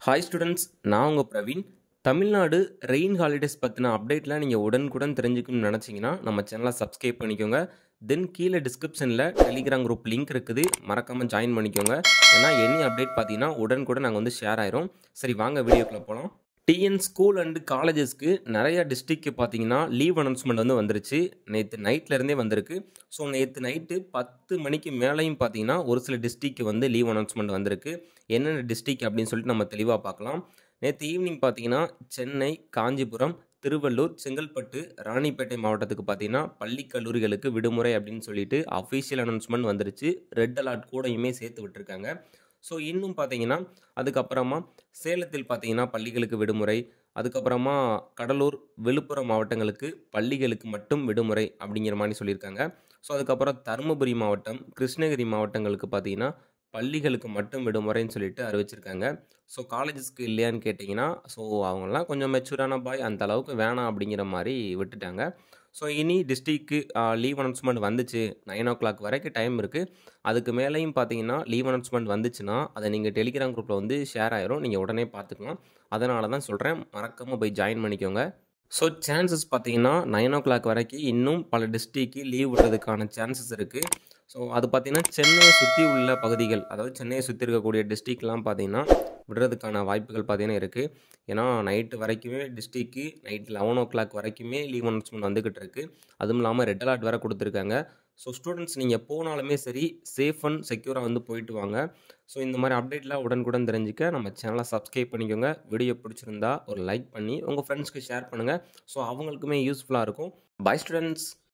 hi students நான் உங்கள் Praveen Tamil Nadu rain holidays பற்றின அப்டேட்லாம் நீங்கள் உடனுக்குடன் தெரிஞ்சுக்கணும்னு நினச்சிங்கன்னா நம்ம சேனலை சப்ஸ்கிரைப் பண்ணிக்கோங்க தென் கீழே டிஸ்கிரிப்ஷனில் டெலிகிராம் குரூப் லிங்க் இருக்குது மறக்காமல் ஜாயின் பண்ணிக்கோங்க ஏன்னா எனி அப்டேட் பார்த்தீங்கன்னா உடனுக்குடன் நாங்கள் வந்து ஷேர் ஆயிரும் சரி வாங்க வீடியோக்குள்ளே போகலாம் டிஎன் ஸ்கூல் அண்டு காலேஜஸ்க்கு நிறைய டிஸ்ட்ரிக்ட் பார்த்தீங்கன்னா லீவ் அனௌன்ஸ்மெண்ட் வந்து வந்துருச்சு நேற்று நைட்லேருந்தே வந்திருக்கு ஸோ நேற்று நைட்டு பத்து மணிக்கு மேலேயும் பார்த்தீங்கன்னா ஒரு சில டிஸ்ட்ரிக்ட் வந்து லீவ் அனௌன்ஸ்மெண்ட் வந்திருக்கு என்னென்ன டிஸ்ட்ரிக்ட் அப்படின்னு சொல்லிட்டு நம்ம தெளிவாக பார்க்கலாம் நேற்று ஈவினிங் பார்த்தீங்கன்னா சென்னை காஞ்சிபுரம் திருவள்ளூர் செங்கல்பட்டு ராணிப்பேட்டை மாவட்டத்துக்கு பார்த்தீங்கன்னா பள்ளி கல்லூரிகளுக்கு விடுமுறை அப்படின்னு சொல்லிட்டு அஃபீஷியல் அனௌன்ஸ்மெண்ட் வந்துருச்சு ரெட் அலர்ட் கூடயுமே சேர்த்து விட்டுருக்காங்க ஸோ இன்னும் பார்த்தீங்கன்னா அதுக்கப்புறமா சேலத்தில் பார்த்தீங்கன்னா பள்ளிகளுக்கு விடுமுறை அதுக்கப்புறமா கடலூர் விழுப்புரம் மாவட்டங்களுக்கு பள்ளிகளுக்கு மட்டும் விடுமுறை அப்படிங்கிற மாதிரி சொல்லியிருக்காங்க ஸோ அதுக்கப்புறம் தருமபுரி மாவட்டம் கிருஷ்ணகிரி மாவட்டங்களுக்கு பார்த்தீங்கன்னா பள்ளிகளுக்கு மட்டும் விடுமுறைன்னு சொல்லிட்டு அறிவிச்சிருக்காங்க ஸோ காலேஜஸ்க்கு இல்லையான்னு கேட்டிங்கன்னா ஸோ அவங்களாம் கொஞ்சம் மெச்சூரான பாய் அந்த அளவுக்கு வேணாம் அப்படிங்கிற மாதிரி விட்டுட்டாங்க ஸோ இனி டிஸ்ட்ரிக்கு லீவ் அனௌன்ஸ்மெண்ட் வந்துச்சு நைன் ஓ கிளாக் வரைக்கும் டைம் இருக்குது அதுக்கு மேலேயும் பார்த்தீங்கன்னா லீவ் அனௌன்ஸ்மெண்ட் வந்துச்சுன்னா அதை நீங்கள் டெலிகிராம் குரூப்பில் வந்து ஷேர் ஆயிரும் நீங்கள் உடனே பார்த்துக்கலாம் அதனால தான் சொல்கிறேன் மறக்காமல் போய் ஜாயின் பண்ணிக்கோங்க ஸோ சான்சஸ் பார்த்தீங்கன்னா நைன் ஓ கிளாக் வரைக்கும் இன்னும் பல டிஸ்ட்ரிக்கு லீவ் விடுறதுக்கான சான்சஸ் இருக்குது ஸோ அது பார்த்திங்கன்னா சென்னையை சுற்றி உள்ள பகுதிகள் அதாவது சென்னையை சுற்றி இருக்கக்கூடிய டிஸ்ட்ரிக்ட்லாம் பார்த்திங்கன்னா விடுறதுக்கான வாய்ப்புகள் பார்த்திங்கன்னா இருக்குது ஏன்னா நைட்டு வரைக்குமே டிஸ்ட்ரிக்கு நைட் லெவன் ஓ கிளாக் வரைக்குமே லீவ் அனௌன்ஸ்மெண்ட் வந்துக்கிட்டு இருக்குது அதுவும் இல்லாமல் ரெட் அலர்ட் வேறு கொடுத்துருக்காங்க ஸோ ஸ்டூடெண்ட்ஸ் நீங்கள் போனாலுமே சரி சேஃப் அண்ட் செக்யூராக வந்து போயிட்டு வாங்க ஸோ இந்த மாதிரி அப்டேட்லாம் உடனுக்குடன் தெரிஞ்சுக்க நம்ம சேனலை சப்ஸ்கிரைப் பண்ணிக்கோங்க வீடியோ பிடிச்சிருந்தா ஒரு லைக் பண்ணி உங்கள் ஃப்ரெண்ட்ஸ்க்கு ஷேர் பண்ணுங்கள் ஸோ அவங்களுக்குமே யூஸ்ஃபுல்லாக இருக்கும் பை ஸ்டூடெண்ட்ஸ்